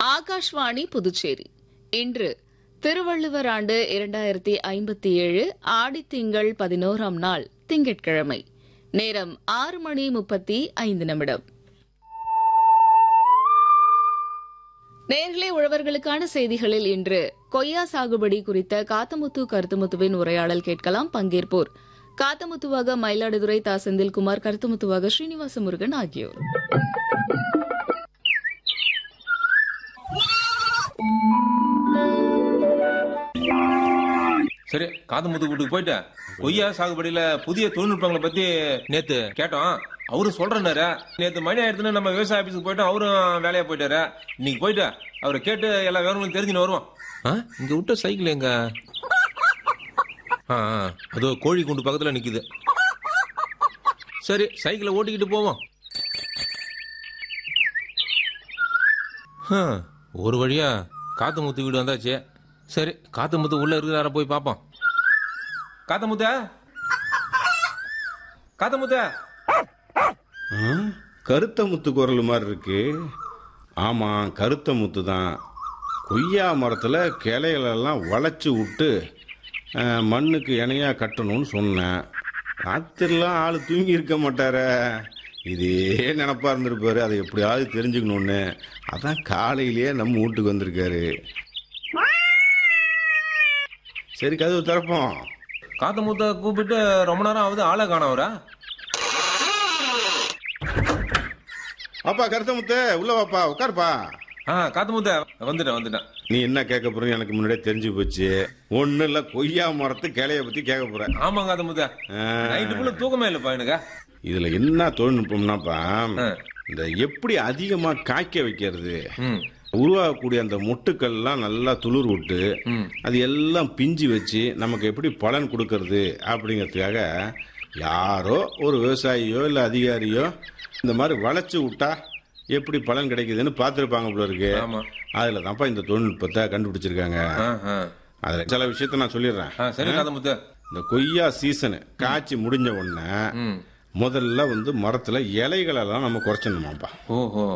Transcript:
ஆகாஷ்வாணி புதுச்சேரி இன்று திருவள்ளுவர் ஆண்டு இரண்டாயிரத்தி ஐம்பத்தி ஏழு ஆடித்திங்கள் பதினோராம் நாள் திங்கட்கிழமை நேரம் ஆறு மணி முப்பத்தி ஐந்து நிமிடம் நேர்களே உழவர்களுக்கான செய்திகளில் இன்று கொய்யா சாகுபடி குறித்த காத்தமுத்து கருத்துமுத்துவின் உரையாடல் கேட்கலாம் பங்கேற்போர் காத்தமுத்துவாக மயிலாடுதுறை தா செந்தில்குமார் கருத்துமுத்துவாக ஸ்ரீனிவாச முருகன் ஆகியோர் சரி காது முத்து வீட்டுக்கு போயிட்டு கொய்யா சாகுபடியில புதிய தொழில்நுட்பங்களை பத்தி நேத்து கேட்டோம் அவரு சொல்றாரு நேத்து மணி ஆயிடுச்சுன்னு நம்ம விவசாய ஆபீஸுக்கு போயிட்டோம் அவரும் வேலையா போயிட்டாரு இன்னைக்கு போயிட்டு அவரை கேட்டு எல்லா விவரங்களும் தெரிஞ்சுன்னு வருவோம் ஆ, இங்க விட்ட சைக்கிள் எங்க ஆ, ஆ, அதோ கோழி குண்டு பக்கத்துல நிக்குது சரி சைக்கிளை ஓட்டிக்கிட்டு போவோம் ஹம், ஒரு வழியா காத்து முத்து வீடு வந்தாச்சு சரி காத்து முத்து உள்ள இருக்கிறார போய் பார்ப்போம் காத்த முத்த காத்த முத்த ஆ, கருத்த முத்து குரல் மாதிரி இருக்கு ஆமாம் கருத்த முத்து தான் கொய்யா மரத்தில் கிளைகளெல்லாம் வளைச்சி விட்டு ஆ, மண்ணுக்கு இணையாக கட்டணும்னு சொன்னேன் ராத்திரிலாம் ஆள் தூங்கி இருக்க மாட்டாரே இதே நினப்பா இருந்திருப்பாரு அதை எப்படியாவது தெரிஞ்சுக்கணும்னு அதான் காலையிலேயே நம்ம வீட்டுக்கு வந்திருக்காரு சரி கதவு திறப்போம் காத்த முத்த கூப்பிட்டு ரொம்ப நேரம் ஆகுது ஆளை காணவரா அப்பா கருத்த முத்து உள்ள வாப்பா உட்காருப்பா ஆ காத்த முத்த வந்துட்டேன் வந்துட்டேன் நீ என்ன கேட்க போறன்னு எனக்கு முன்னாடியே தெரிஞ்சு போச்சு ஒண்ணு இல்ல கொய்யா மரத்து கிளைய பத்தி கேட்க போற ஆமா காத்த முத்த ஆ. நைட்டுக்குள்ள தூக்கமே இல்லப்பா எனக்கு இதுல என்ன தொழில்நுட்பம்னாப்பா ஆ. இந்த எப்படி அதிகமா காய்க்க வைக்கிறது ம் உருவாகக்கூடிய அந்த மொட்டுக்கள்லாம் நல்லா துளிர் விட்டு ம். அது எல்லாம் பிஞ்சு வச்சு நமக்கு எப்படி பலன் கொடுக்கறது அப்படிங்கிறதுக்காக யாரோ ஒரு விவசாயியோ இல்லை அதிகாரியோ இந்த மாதிரி வளைச்சு விட்டா எப்படி பலன் கிடைக்குதுன்னு பார்த்துருப்பாங்க போல இருக்கு ஆமா அதில் தான்ப்பா இந்த தொழில்நுட்பத்தை கண்டுபிடிச்சிருக்காங்க ஆ, ஆ. அதுல சில விஷயத்த நான் சொல்லிடுறேன் ஆ, சரி காத்த முத்த இந்த கொய்யா சீசனு காய்ச்சி முடிஞ்ச உடனே ம் முதல்ல வந்து மரத்துல இலைகளெல்லாம் நம்ம குறைச்சிடணுமாப்பா ஓஹோ